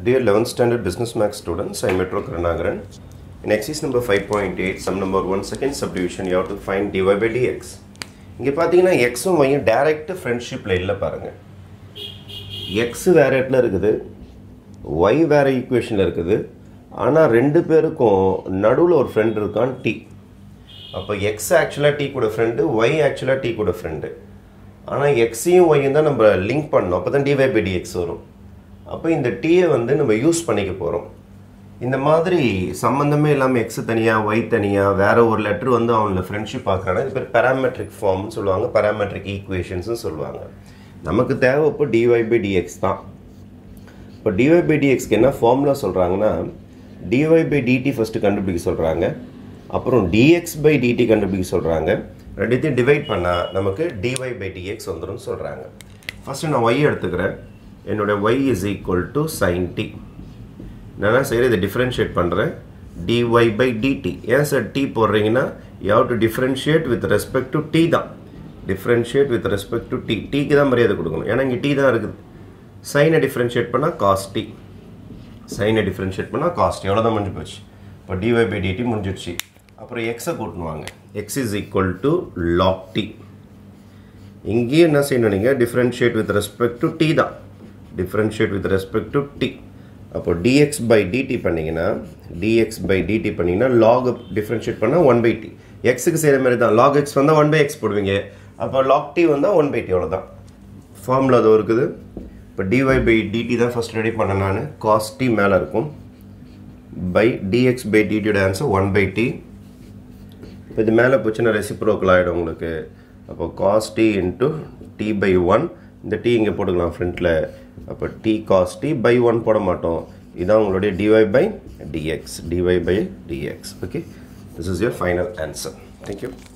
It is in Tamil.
Dear 11th standard business max students, I am Metro Karnagaran. In exercise number 5.8, sum number 1 second subdivision, you have to find dy by dx. இங்கே பார்த்தீங்கன்னா எக்ஸும் ஒய்யும் டைரக்ட் ஃப்ரெண்ட்ஷிப்பில் இல்லை பாருங்கள் எக்ஸ் வேற இடத்துல இருக்குது ஒய் வேற ஈக்குவேஷனில் இருக்குது ஆனால் ரெண்டு பேருக்கும் நடுவில் ஒரு ஃப்ரெண்ட் இருக்கான் டி அப்போ எக்ஸ் ஆக்சுவலாக டி கூட ஃப்ரெண்டு ஒய் ஆக்சுவலாக டி கூட ஃப்ரெண்டு ஆனால் எக்ஸையும் ஒய்யும் தான் நம்ம லிங்க் பண்ணோம் அப்போ தான் டிவை பை டிஎக்ஸ் வரும் அப்போ இந்த டீயை வந்து நம்ம யூஸ் பண்ணிக்க போகிறோம் இந்த மாதிரி சம்மந்தமே இல்லாமல் எக்ஸ் தனியாக ஒய் தனியாக வேற ஒரு லெட்டர் வந்து அவங்கள ஃப்ரெண்ட்ஷிப் பார்க்குறாங்க இது பேர் பேராமெட்ரிக் ஃபார்ம்னு சொல்லுவாங்க பேராமெட்ரிக் ஈக்குவேஷன்ஸ்னு சொல்லுவாங்க நமக்கு தேவை இப்போ டிஒய் பை டிஎக்ஸ் தான் இப்போ டிஒய் பை டிஎக்ஸ்க்கு என்ன ஃபார்முலா சொல்கிறாங்கன்னா டிஒய் பை டிடி ஃபஸ்ட்டு கண்டுபிடிக்க சொல்கிறாங்க அப்புறம் டிஎக்ஸ் பை டிடி கண்டுபிடிக்க சொல்கிறாங்க ரெண்டுத்தையும் டிவைட் பண்ணால் நமக்கு டிஒய் பை டிஎக்ஸ் வந்துடும் சொல்கிறாங்க ஃபஸ்ட்டு நான் ஒய் எடுத்துக்கிறேன் என்னோடய Y is equal to sine T நான் என்ன செய்கிறேன் இதை டிஃப்ரென்ஷியேட் பண்ணுறேன் டிஒய் பை டிடி ஏன் சார் டி போடுறீங்கன்னா you have to differentiate with respect to T தான் differentiate with respect to T டீக்கு தான் மரியாதை கொடுக்கணும் ஏன்னா இங்கே டி தான் இருக்குது சைனை டிஃப்ரென்ஷியேட் பண்ணால் காஸ்ட் டி சைனை டிஃப்ரென்ஷியேட் பண்ணால் காஸ்ட் எவ்வளோ தான் முடிஞ்சு போச்சு இப்போ டிஒய் பை டிடி முடிஞ்சிடுச்சு அப்புறம் எக்ஸை கூட்டணுவாங்க X is equal to log T இங்கேயும் என்ன செய்யணும் நீங்கள் differentiate with respect to T தான் differentiate with respect to T அப்போ டிஎக்ஸ் பை டிடி பண்ணிங்கன்னா டிஎக்ஸ் பை டிடி பண்ணிங்கன்னா லாக் டிஃப்ரென்ஷியேட் பண்ணால் ஒன் பை டி எக்ஸுக்கு செய்கிற மாதிரி தான் லாக் எக்ஸ் வந்தால் ஒன் பை எக்ஸ் போடுவீங்க அப்போ லாக் டி வந்தால் ஒன் பை டி அவ்வளோதான் ஃபார்முலா அது இருக்குது இப்போ டிஒய் பை டிடி தான் ஃபஸ்ட் ரெடி பண்ணேன் நான் காஸ் டி மேலே இருக்கும் பை டிஎக்ஸ் பை டிடியோட ஆன்சர் ஒன் பை டி இப்போ இது மேலே போச்சுன்னா ரெசிப்ரோக்கல் ஆகிடும் உங்களுக்கு அப்போ cos T into T by one இந்த டி இங்கே போட்டுக்கலாம் ஃப்ரண்ட்டில் அப்போ T cos T by one போட மாட்டோம் இதான் உங்களுடைய dy by dx dy by dx okay this is your final answer thank you